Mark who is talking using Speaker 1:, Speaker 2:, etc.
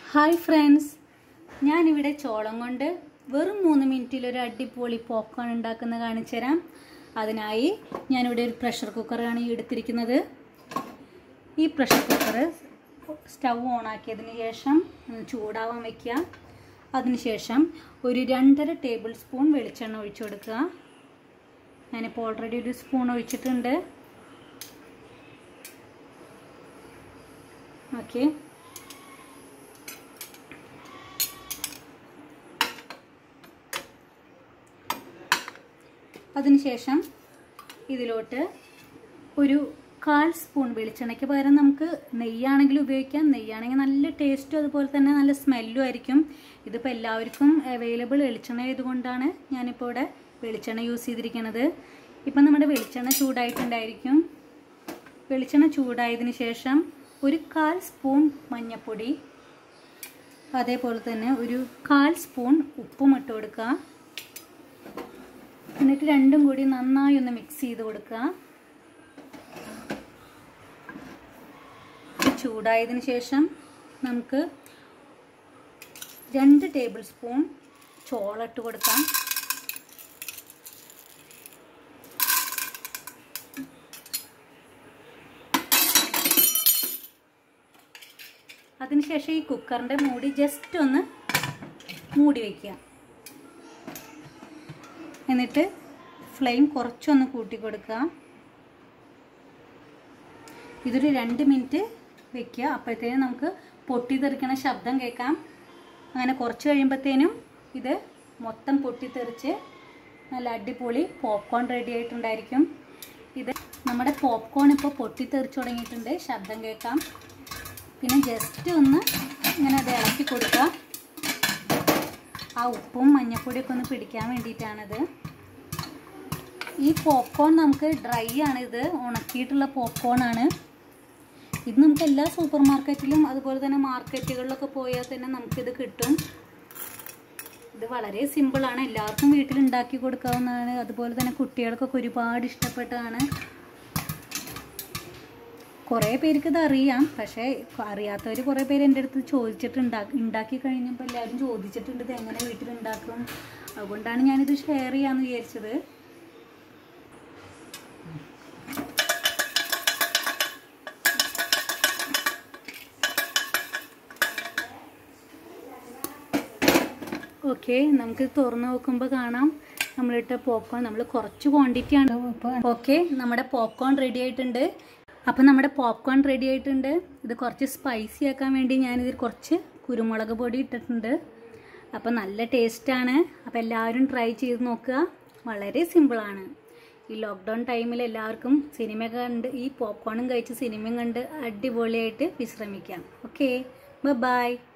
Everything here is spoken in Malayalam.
Speaker 1: ഹായ് ഫ്രണ്ട്സ് ഞാനിവിടെ ചോളം കൊണ്ട് വെറും മൂന്ന് മിനിറ്റിൽ ഒരു അടിപൊളി പോപ്കോൺ ഉണ്ടാക്കുന്നത് കാണിച്ചു തരാം അതിനായി ഞാനിവിടെ ഒരു പ്രഷർ കുക്കറാണ് ഈ എടുത്തിരിക്കുന്നത് ഈ പ്രഷർ കുക്കർ സ്റ്റൗ ഓണാക്കിയതിന് ശേഷം ഒന്ന് ചൂടാവാൻ വയ്ക്കുക അതിനുശേഷം ഒരു രണ്ടര ടേബിൾ സ്പൂൺ വെളിച്ചെണ്ണ ഒഴിച്ചു കൊടുക്കുക ഞാനിപ്പോൾ ഓൾറെഡി ഒരു സ്പൂൺ ഒഴിച്ചിട്ടുണ്ട് ഓക്കെ അതിനുശേഷം ഇതിലോട്ട് ഒരു കാൽ സ്പൂൺ വെളിച്ചെണ്ണയ്ക്ക് പകരം നമുക്ക് നെയ്യാണെങ്കിൽ ഉപയോഗിക്കാം നെയ്യാണെങ്കിൽ നല്ല ടേസ്റ്റും അതുപോലെ തന്നെ നല്ല സ്മെല്ലും ആയിരിക്കും ഇതിപ്പോൾ എല്ലാവർക്കും അവൈലബിൾ വെളിച്ചെണ്ണ ആയതുകൊണ്ടാണ് ഞാനിപ്പോൾ ഇവിടെ വെളിച്ചെണ്ണ യൂസ് ചെയ്തിരിക്കുന്നത് ഇപ്പം നമ്മുടെ വെളിച്ചെണ്ണ ചൂടായിട്ടുണ്ടായിരിക്കും വെളിച്ചെണ്ണ ചൂടായതിന് ശേഷം ഒരു കാൽ സ്പൂൺ മഞ്ഞൾപ്പൊടി അതേപോലെ തന്നെ ഒരു കാൽ സ്പൂൺ ഉപ്പും ഇട്ട് കൊടുക്കുക എന്നിട്ട് രണ്ടും കൂടി നന്നായി ഒന്ന് മിക്സ് ചെയ്ത് കൊടുക്കുക ചൂടായതിന് ശേഷം നമുക്ക് രണ്ട് ടേബിൾ സ്പൂൺ ചോളം ഇട്ട് കൊടുക്കാം അതിനുശേഷം ഈ കുക്കറിൻ്റെ മൂടി ജസ്റ്റ് ഒന്ന് മൂടി വയ്ക്കുക എന്നിട്ട് ഫ്ലെയിം കുറച്ചൊന്ന് കൂട്ടി കൊടുക്കുക ഇതൊരു രണ്ട് മിനിറ്റ് വെക്കുക അപ്പോഴത്തേനും നമുക്ക് പൊട്ടിത്തെറിക്കണ ശബ്ദം കേൾക്കാം അങ്ങനെ കുറച്ച് കഴിയുമ്പോഴത്തേനും ഇത് മൊത്തം പൊട്ടിത്തെറിച്ച് നല്ല അടിപൊളി പോപ്കോൺ റെഡി ആയിട്ടുണ്ടായിരിക്കും ഇത് നമ്മുടെ പോപ്കോൺ ഇപ്പോൾ പൊട്ടിത്തെറിച്ച് തുടങ്ങിയിട്ടുണ്ട് ശബ്ദം കേൾക്കാം പിന്നെ ജസ്റ്റ് ഒന്ന് ഇങ്ങനെ അത് ഇളക്കി കൊടുക്കുക ആ ഉപ്പും മഞ്ഞപ്പൊടിയൊക്കെ ഒന്ന് പിടിക്കാൻ വേണ്ടിയിട്ടാണിത് ഈ പോപ്കോൺ നമുക്ക് ഡ്രൈ ആണ് ഇത് ഉണക്കിയിട്ടുള്ള പോപ്കോൺ ആണ് ഇത് നമുക്ക് എല്ലാ സൂപ്പർ മാർക്കറ്റിലും അതുപോലെ തന്നെ മാർക്കറ്റുകളിലൊക്കെ പോയാൽ തന്നെ നമുക്കിത് കിട്ടും ഇത് വളരെ സിമ്പിളാണ് എല്ലാവർക്കും വീട്ടിൽ ഉണ്ടാക്കി കൊടുക്കാവുന്നതാണ് അതുപോലെ തന്നെ കുട്ടികൾക്കൊക്കെ ഒരുപാട് ഇഷ്ടപ്പെട്ടതാണ് കുറേ പേർക്ക് ഇത് അറിയാം പക്ഷേ അറിയാത്തവർ കുറേ പേര് എൻ്റെ അടുത്ത് ചോദിച്ചിട്ട് ഉണ്ടാക്കി ഉണ്ടാക്കി കഴിഞ്ഞപ്പോൾ എല്ലാവരും ചോദിച്ചിട്ടുണ്ട് ഇത് എങ്ങനെ വീട്ടിൽ ഉണ്ടാക്കും അതുകൊണ്ടാണ് ഞാനിത് ഷെയർ ചെയ്യാമെന്ന് വിചാരിച്ചത് ഓക്കെ നമുക്ക് തുറന്ന് നോക്കുമ്പോൾ കാണാം നമ്മളിട്ട പോപ്കോൺ നമ്മൾ കുറച്ച് ക്വാണ്ടിറ്റി ആണ് ഓക്കെ നമ്മുടെ പോപ്കോൺ റെഡി ആയിട്ടുണ്ട് അപ്പം നമ്മുടെ പോപ്കോൺ റെഡി ആയിട്ടുണ്ട് ഇത് കുറച്ച് സ്പൈസി ആക്കാൻ വേണ്ടി ഞാനിതിൽ കുറച്ച് കുരുമുളക് പൊടി ഇട്ടിട്ടുണ്ട് അപ്പം നല്ല ടേസ്റ്റാണ് അപ്പോൾ എല്ലാവരും ട്രൈ ചെയ്ത് നോക്കുക വളരെ സിമ്പിളാണ് ഈ ലോക്ക്ഡൗൺ ടൈമിൽ എല്ലാവർക്കും സിനിമ കണ്ട് ഈ പോപ്കോണും കഴിച്ച് സിനിമയും കണ്ട് അടിപൊളിയായിട്ട് വിശ്രമിക്കാം ഓക്കെ ബൈ